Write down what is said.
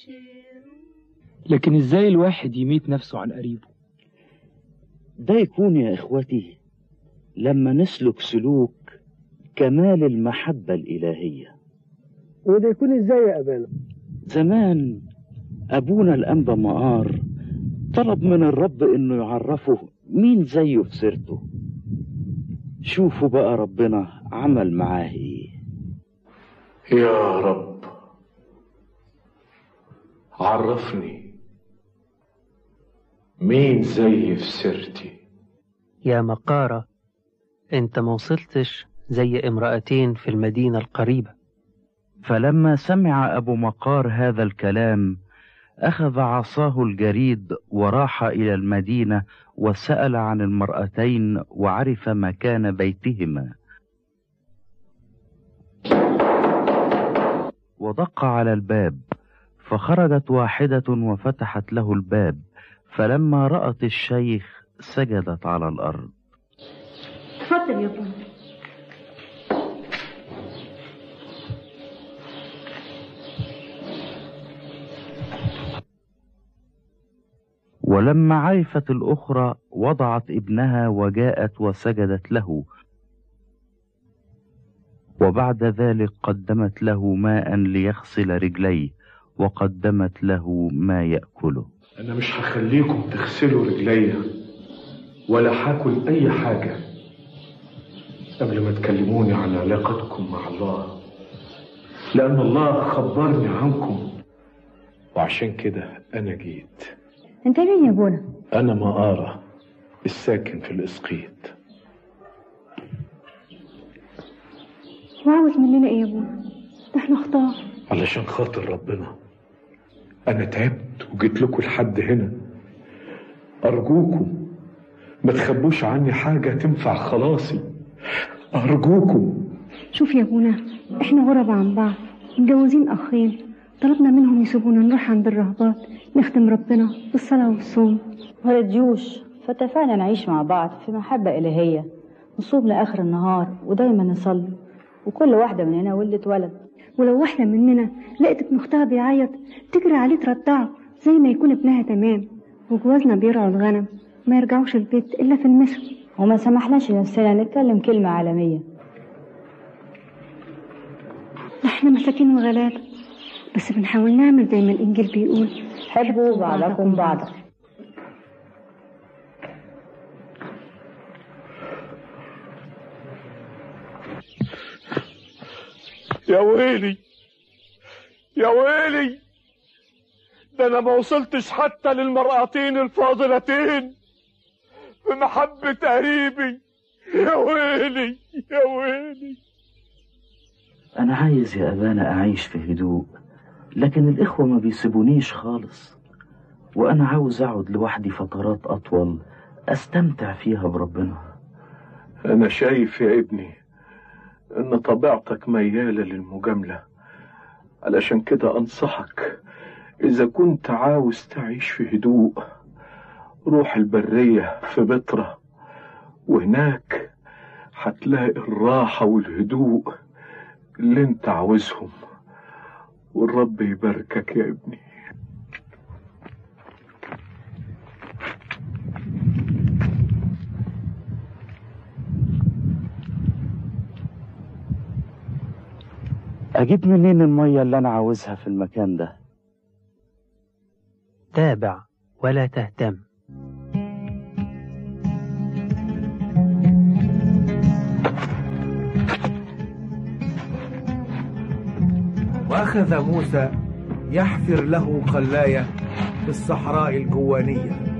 لكن ازاي الواحد يميت نفسه عن قريبه ده يكون يا إخوتي لما نسلك سلوك كمال المحبة الإلهية وده يكون ازاي يا ابانا زمان أبونا الأنبا مقار طلب من الرب إنه يعرفه مين زيه في سيرته شوفوا بقى ربنا عمل معاه إيه يا رب عرفني مين زي في سيرتي يا مقارة انت ما وصلتش زي امرأتين في المدينة القريبة فلما سمع أبو مقار هذا الكلام أخذ عصاه الجريد وراح إلى المدينة وسأل عن المرأتين وعرف مكان بيتهما ودق على الباب فخرجت واحدة وفتحت له الباب فلما رأت الشيخ سجدت على الأرض اتفضل يا بابا ولما عرفت الأخرى وضعت ابنها وجاءت وسجدت له وبعد ذلك قدمت له ماء ليغسل رجليه وقدمت له ما يأكله أنا مش هخليكم تغسلوا رجليا ولا هاكل أي حاجة قبل ما تكلموني عن علاقتكم مع الله لأن الله خبرني عنكم وعشان كده أنا جيت انت مين يا بونا أنا مقارة الساكن في الإسقيط وعاوز مننا ايه يا بونا ده احنا اختار علشان خاطر ربنا أنا تعبت وجيت لكم لحد هنا أرجوكم ما تخبوش عني حاجة تنفع خلاصي أرجوكم شوف يا بونا احنا غرب عن بعض متجوزين اخين طلبنا منهم يسيبونا نروح عند الرهبات نخدم ربنا بالصلاة والصوم ولا جيوش فاتفقنا نعيش مع بعض في محبة إلهية نصوم لآخر النهار ودايما نصلي وكل واحدة مننا ولدت ولد ولو واحدة مننا لقت ابن اختها بيعيط تجري عليه ترضعه زي ما يكون ابنها تمام وجوازنا بيرعوا الغنم ما يرجعوش البيت الا في المسا وما سمحناش لنفسنا نتكلم كلمة عالمية احنا مساكين وغلابة بس بنحاول نعمل زي ما الانجيل بيقول حبوا بعضكم بعضا يا ويلي يا ويلي ده انا ما وصلتش حتى للمرأتين الفاضلتين بمحبة قريبي يا ويلي يا ويلي أنا عايز يا أبانا أعيش في هدوء لكن الإخوة ما بيسيبونيش خالص وأنا عاوز أقعد لوحدي فترات أطول أستمتع فيها بربنا أنا شايف يا ابني إن طبيعتك ميالة للمجاملة علشان كده أنصحك إذا كنت عاوز تعيش في هدوء روح البرية في بطرة وهناك هتلاقي الراحة والهدوء اللي انت عاوزهم والرب يباركك يا ابني أجيب منين المية اللي أنا عاوزها في المكان ده تابع ولا تهتم وأخذ موسى يحفر له قلاية في الصحراء الجوانية